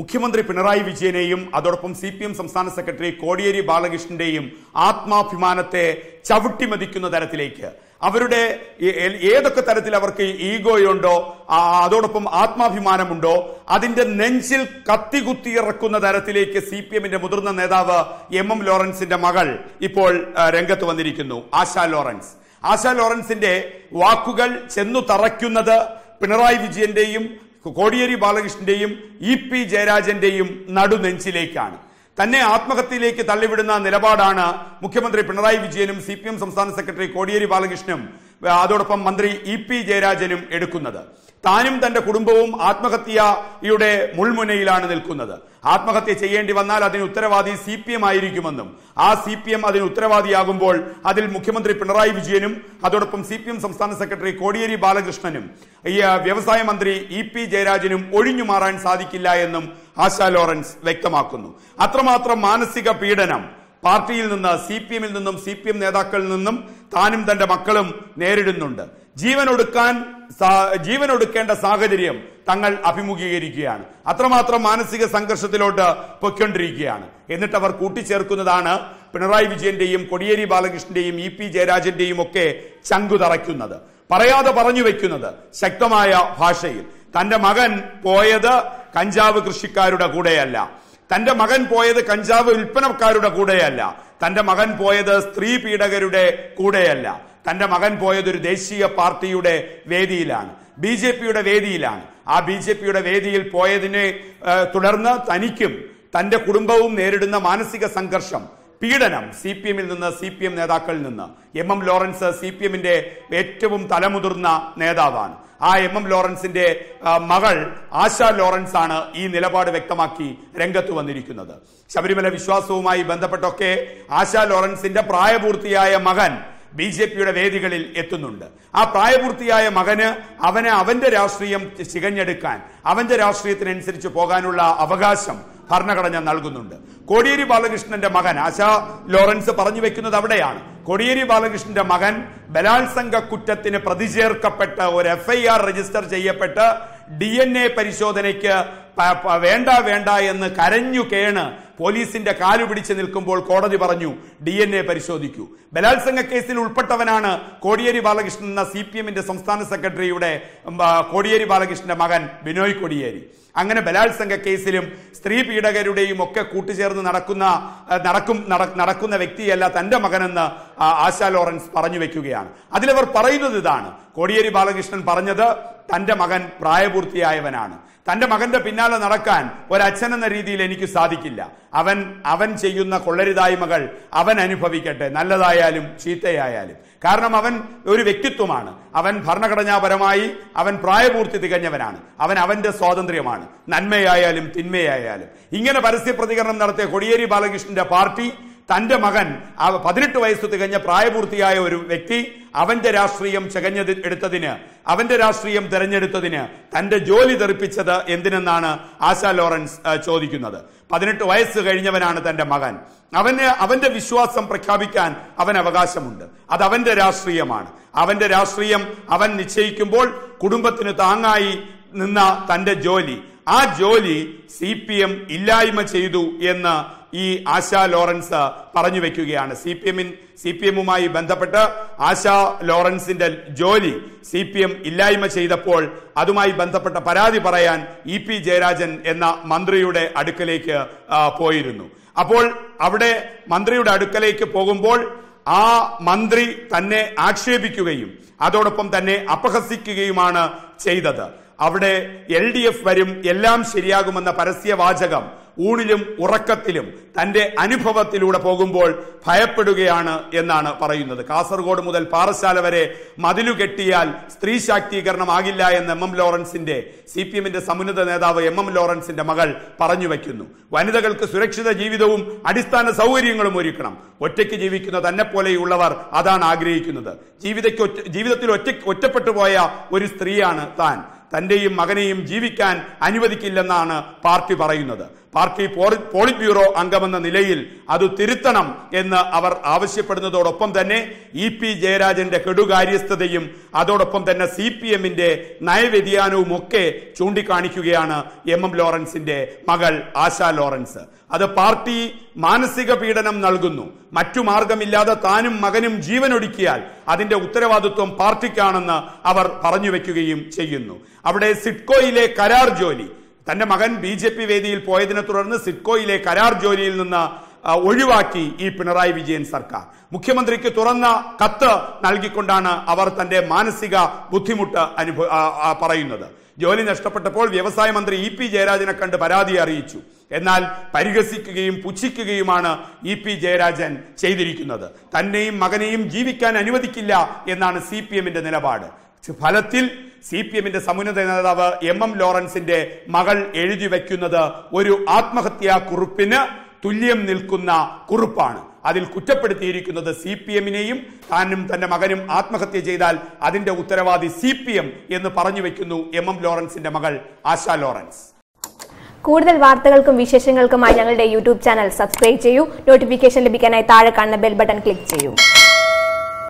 മുഖ്യമന്ത്രി പിണറായി വിജയനെയും അതോടൊപ്പം സി പി എം സംസ്ഥാന സെക്രട്ടറി കോടിയേരി ബാലകൃഷ്ണന്റെയും ആത്മാഭിമാനത്തെ ചവിട്ടിമതിക്കുന്ന തരത്തിലേക്ക് അവരുടെ ഏ- ഏ- ഏതൊക്കെ തരത്തിൽ അവർക്ക് ഈഗോയുണ്ടോ ആ, അതോടൊപ്പം ആത്മാഭിമാനമുണ്ടോ അതിന്റെ നെഞ്ചിൽ കത്തികുത്തി ഇറക്കുന്ന തരത്തിലേക്ക് സി പി എമ്മിന്റെ മുതിർന്ന നേതാവ് എം എം ലോറൻസിന്റെ മകൾ ഇപ്പോൾ ആ, രംഗത്ത് വന്നിരിക്കുന്നു ആശാ ലോറൻസ് ആശാ ലോറൻസിന്റെ വാക്കുകൾ ചെന്നു തറയ്ക്കുന്നത് പിണറായി വിജയന്റെയും കോടിയേരി ബാലകൃഷ്ണന്റെയും ഇ പി ജയരാജന്റെയും നടുനെഞ്ചിലേക്കാണ് തന്നെ ആത്മഹത്യയിലേക്ക് തള്ളിവിടുന്ന നിലപാടാണ് മുഖ്യമന്ത്രി പിണറായി വിജയനും സി പി എം സംസ്ഥാന സെക്രട്ടറി കോടിയേരി ബാലകൃഷ്ണനും ആ, അതോടൊപ്പം മന്ത്രി ഇ പി ജയരാജനും എടുക്കുന്നത് താനും തന്റെ കുടുംബവും ആത്മഹത്യയുടെ മുൾമുനയിലാണ് നിൽക്കുന്നത് ആത്മഹത്യ ചെയ്യേണ്ടി വന്നാൽ അതിന് ഉത്തരവാദി സി പി എം ആയിരിക്കുമെന്നും ആ സി പി എം അതിന് ഉത്തരവാദിയാകുമ്പോൾ അതിൽ മുഖ്യമന്ത്രി പിണറായി വിജയനും അതോടൊപ്പം സി പി എം സംസ്ഥാന സെക്രട്ടറി കോടിയേരി ബാലകൃഷ്ണനും ഈ ആ, വ്യവസായ മന്ത്രി ഇ പി ജയരാജനും ഒഴിഞ്ഞു മാറാൻ സാധിക്കില്ല എന്നും ആശാ ലോറൻസ് വ്യക്തമാക്കുന്നു അത്രമാത്രം മാനസിക പീഡനം പാർട്ടിയിൽ നിന്ന് സി പി എമ്മിൽ നിന്നും സി പി എം നേതാക്കളിൽ നിന്നും താനും തന്റെ മക്കളും നേരിടുന്നുണ്ട് ജീവനൊടുക്കാൻ സാ- ജീവനൊടുക്കേണ്ട സാഹചര്യം തങ്ങൾ അഭിമുഖീകരിക്കുകയാണ് അത്രമാത്രം മാനസിക സംഘർഷത്തിലോട്ട് പൊയ്ക്കൊണ്ടിരിക്കുകയാണ് എന്നിട്ട് അവർ കൂട്ടിച്ചേർക്കുന്നതാണ് പിണറായി വിജയന്റെയും കൊടിയേരി ബാലകൃഷ്ണന്റെയും ഇ പി ജയരാജന്റെയും ഒക്കെ ചങ്കു തറയ്ക്കുന്നത് പറയാതെ പറഞ്ഞു വെക്കുന്നത് ശക്തമായ ഭാഷയിൽ തന്റെ മകൻ പോയത് കഞ്ചാവ് കൃഷിക്കാരുടെ കൂടെയല്ല തന്റെ മകൻ പോയത് കഞ്ചാവ് വിൽപ്പനക്കാരുടെ കൂടെയല്ല തന്റെ മകൻ പോയത് സ്ത്രീ പീഡകരുടെ കൂടെയല്ല തന്റെ മകൻ പോയത് ഒരു ദേശീയ പാർട്ടിയുടെ വേദിയിലാണ് ബി ജെ പിയുടെ വേദിയിലാണ് ആ ബി ജെ പിയുടെ വേദിയിൽ പോയതിനെ ഏ, തുടർന്ന് തനിക്കും തന്റെ കുടുംബവും നേരിടുന്ന മാനസിക സംഘർഷം പീഡനം സി പി എമ്മിൽ നിന്ന് സി പി എം നേതാക്കളിൽ നിന്ന് M M Lawrence C P എമ്മിന്റെ ഏറ്റവും തലമുതിർന്ന നേതാവാണ് ആ എം എം ലോറൻസിന്റെ ആ, മകൾ ആശ ലോറൻസ് ആണ് ഈ നിലപാട് വ്യക്തമാക്കി രംഗത്ത് വന്നിരിക്കുന്നത് ശബരിമല വിശ്വാസവുമായി ബന്ധപ്പെട്ടൊക്കെ ആശ ലോറൻസിന്റെ പ്രായപൂർത്തിയായ മകൻ ബി ജെ പിയുടെ വേദികളിൽ എത്തുന്നുണ്ട് ആ പ്രായപൂർത്തിയായ മകന് അവന് അവന്റെ രാഷ്ട്രീയം ചികഞ്ഞെടുക്കാൻ അവന്റെ രാഷ്ട്രീയത്തിനനുസരിച്ച് പോകാനുള്ള അവകാശം ഭരണഘടന നൽകുന്നുണ്ട് കോടിയേരി ബാലകൃഷ്ണന്റെ മകൻ ആശാ ലോറൻസ് പറഞ്ഞു വെക്കുന്നത് അവിടെയാണ് കോടിയേരി ബാലകൃഷ്ണന്റെ മകൻ ബലാത്സംഗ കുറ്റത്തിന് പ്രതിചേർക്കപ്പെട്ട് ഒരു എഫ് ഐ ആർ രജിസ്റ്റർ ചെയ്യപ്പെട്ട് ഡി എൻ എ പരിശോധനയ്ക്ക് പ- പ- വേണ്ട വേണ്ട എന്ന് കരഞ്ഞു കേണ് പോലീസിന്റെ കാലു പിടിച്ച് നിൽക്കുമ്പോൾ കോടതി പറഞ്ഞു ഡി എൻ എ പരിശോധിക്കൂ ബലാത്സംഗ കേസിൽ ഉൾപ്പെട്ടവനാണ് കോടിയേരി ബാലകൃഷ്ണൻ എന്ന സി പി എമ്മിന്റെ സംസ്ഥാന സെക്രട്ടറിയുടെ ഉം, ആ, കോടിയേരി ബാലകൃഷ്ണന്റെ മകൻ ബിനോയ് കോടിയേരി അങ്ങനെ ബലാത്സംഗ കേസിലും സ്ത്രീ പീഡകരുടെയും ഒക്കെ കൂട്ടുചേർന്ന് നടക്കുന്ന ആ, നടക്കും നട- നടക്കുന്ന വ്യക്തിയല്ല തന്റെ മകനെന്ന് ആ, ആശാ ലോറൻസ് പറഞ്ഞു വെക്കുകയാണ് അതിലവർ പറയുന്നത് ഇതാണ് കോടിയേരി ബാലകൃഷ്ണൻ പറഞ്ഞത് തന്റെ മകൻ പ്രായപൂർത്തിയായവനാണ് തന്റെ മകന്റെ പിന്നാലെ നടക്കാൻ ഒരച്ഛൻ എന്ന രീതിയിൽ എനിക്ക് സാധിക്കില്ല അവൻ അവൻ ചെയ്യുന്ന കൊള്ളരുതായ്മകൾ അവൻ അനുഭവിക്കട്ടെ നല്ലതായാലും ചീത്തയായാലും കാരണം അവൻ ഒരു വ്യക്തിത്വമാണ് അവൻ ഭരണഘടനാപരമായി അവൻ പ്രായപൂർത്തി തികഞ്ഞവനാണ് അവൻ അവന്റെ സ്വാതന്ത്ര്യമാണ് നന്മയായാലും തിന്മയായാലും ഇങ്ങനെ പരസ്യ പ്രതികരണം നടത്തിയ കോടിയേരി ബാലകൃഷ്ണന്റെ പാർട്ടി തന്റെ മകൻ ആ പതിനെട്ട് വയസ്സ് തികഞ്ഞ പ്രായപൂർത്തിയായ ഒരു വ്യക്തി അവന്റെ രാഷ്ട്രീയം ചകഞ്ഞത് എടുത്തതിന് അവന്റെ രാഷ്ട്രീയം തെരഞ്ഞെടുത്തതിന് തന്റെ ജോലി തെറിപ്പിച്ചത് എന്തിനെന്നാണ് ആശാ ലോറൻസ് ആ, ചോദിക്കുന്നത് പതിനെട്ട് വയസ്സ് കഴിഞ്ഞവനാണ് തന്റെ മകൻ അവന് അവന്റെ വിശ്വാസം പ്രഖ്യാപിക്കാൻ അവൻ അവകാശമുണ്ട് അത് അവന്റെ രാഷ്ട്രീയമാണ് അവന്റെ രാഷ്ട്രീയം അവൻ നിശ്ചയിക്കുമ്പോൾ കുടുംബത്തിന് താങ്ങായി നിന്ന തന്റെ ജോലി ആ ജോലി സി പി എം ഇല്ലായ്മ ചെയ്തു എന്ന് ഈ ആശാ ലോറൻസ് പറഞ്ഞു വെക്കുകയാണ് സി പി എമ്മിൻ സി പി എമ്മുമായി ബന്ധപ്പെട്ട് ആശാ ലോറൻസിന്റെ ജോലി സി പി എം ഇല്ലായ്മ ചെയ്തപ്പോൾ അതുമായി ബന്ധപ്പെട്ട പരാതി പറയാൻ ഇ പി ജയരാജൻ എന്ന മന്ത്രിയുടെ അടുക്കലേക്ക് ആ, പോയിരുന്നു അപ്പോൾ അവിടെ മന്ത്രിയുടെ അടുക്കലേക്ക് പോകുമ്പോൾ ആ മന്ത്രി തന്നെ ആക്ഷേപിക്കുകയും അതോടൊപ്പം തന്നെ അപഹസിക്കുകയുമാണ് ചെയ്തത് അവിടെ എൽ ഡി എഫ് വരും എല്ലാം ശരിയാകുമെന്ന പരസ്യവാചകം ഊണിലും ഉറക്കത്തിലും തന്റെ അനുഭവത്തിലൂടെ പോകുമ്പോൾ ഭയപ്പെടുകയാണ് എന്നാണ് പറയുന്നത് കാസർഗോഡ് മുതൽ പാറശാല വരെ മതിലു കെട്ടിയാൽ സ്ത്രീ ശാക്തീകരണമാകില്ല എന്ന് എം എം ലോറൻസിന്റെ സി പി എമ്മിന്റെ സമുന്നത നേതാവ് എം എം ലോറൻസിന്റെ മകൾ പറഞ്ഞു വയ്ക്കുന്നു വനിതകൾക്ക് സുരക്ഷിത ജീവിതവും അടിസ്ഥാന സൗകര്യങ്ങളും ഒരുക്കണം ഒറ്റയ്ക്ക് ജീവിക്കുന്ന തന്നെ പോലെയുള്ളവർ അതാണ് ആഗ്രഹിക്കുന്നത് ജീവിതയ്ക്ക് ഒറ്റ ജീവിതത്തിൽ ഒറ്റ ഒറ്റപ്പെട്ടു പോയ ഒരു സ്ത്രീയാണ് താൻ തന്റെയും മകനെയും ജീവിക്കാൻ അനുവദിക്കില്ലെന്നാണ് പാർട്ടി പറയുന്നത് പാർട്ടി പോറി- പോളിറ്റ് ബ്യൂറോ അംഗമെന്ന നിലയിൽ അത് തിരുത്തണം എന്ന് അവർ ആവശ്യപ്പെടുന്നതോടൊപ്പം തന്നെ ഇ പി ജയരാജന്റെ കെടുകാര്യസ്ഥതയും അതോടൊപ്പം തന്നെ സി പി എമ്മിന്റെ നയവ്യതിയാനവും ഒക്കെ ചൂണ്ടിക്കാണിക്കുകയാണ് എം എം ലോറൻസിന്റെ മകൾ ആശാ ലോറൻസ് അത് പാർട്ടി മാനസിക പീഡനം നൽകുന്നു മറ്റു മാർഗമില്ലാതെ താനും മകനും ജീവനൊടുക്കിയാൽ അതിന്റെ ഉത്തരവാദിത്വം പാർട്ടിക്കാണെന്ന് അവർ പറഞ്ഞു വെക്കുകയും ചെയ്യുന്നു അവിടെ സിഡ്കോയിലെ കരാർ ജോലി തന്റെ മകൻ ബി ജെ പി വേദിയിൽ പോയതിനെ തുടർന്ന് സിഡ്കോയിലെ കരാർ ജോലിയിൽ നിന്ന് ആ, ഒഴിവാക്കി ഈ പിണറായി വിജയൻ സർക്കാർ മുഖ്യമന്ത്രിക്ക് തുറന്ന കത്ത് നൽകിക്കൊണ്ടാണ് അവർ തന്റെ മാനസിക ബുദ്ധിമുട്ട് അനുഭവ ആ, ആ, പറയുന്നത് ജോലി നഷ്ടപ്പെട്ടപ്പോൾ വ്യവസായ മന്ത്രി ഇ പി ജയരാജനെ കണ്ട് പരാതി അറിയിച്ചു എന്നാൽ പരിഹസിക്കുകയും പുച്ഛിക്കുകയുമാണ് ഇ പി ജയരാജൻ ചെയ്തിരിക്കുന്നത് തന്നെയും മകനെയും ജീവിക്കാൻ അനുവദിക്കില്ല എന്നാണ് സി പി എമ്മിന്റെ നിലപാട് ഫലത്തിൽ സി പി എമ്മിന്റെ സമുന്നത നേതാവ് എം എം ലോറൻസിന്റെ മകൾ എഴുതി വയ്ക്കുന്നത് ഒരു ആത്മഹത്യാ കുറിപ്പിന് തുല്യം നിൽക്കുന്ന കുറിപ്പാണ് അതിൽ കുറ്റപ്പെടുത്തിയിരിക്കുന്നത് സി പി എമ്മിനെയും താനും തന്റെ മകനും ആത്മഹത്യ ചെയ്താൽ അതിന്റെ ഉത്തരവാദി സി പി എം എന്ന് പറഞ്ഞു വെക്കുന്നു എം എം ലോറൻസിന്റെ മകൾ ആശാ ലോറൻസ് കൂടുതൽ വാർത്തകൾക്കും വിശേഷങ്ങൾക്കുമായി ഞങ്ങളുടെ യൂട്യൂബ് ചാനൽ സബ്സ്ക്രൈബ് ചെയ്യൂ നോട്ടിഫിക്കേഷൻ ലഭിക്കാനായി താഴെ കാണുന്ന ബെൽ ബട്ടൺ ക്ലിക്ക് ചെയ്യൂ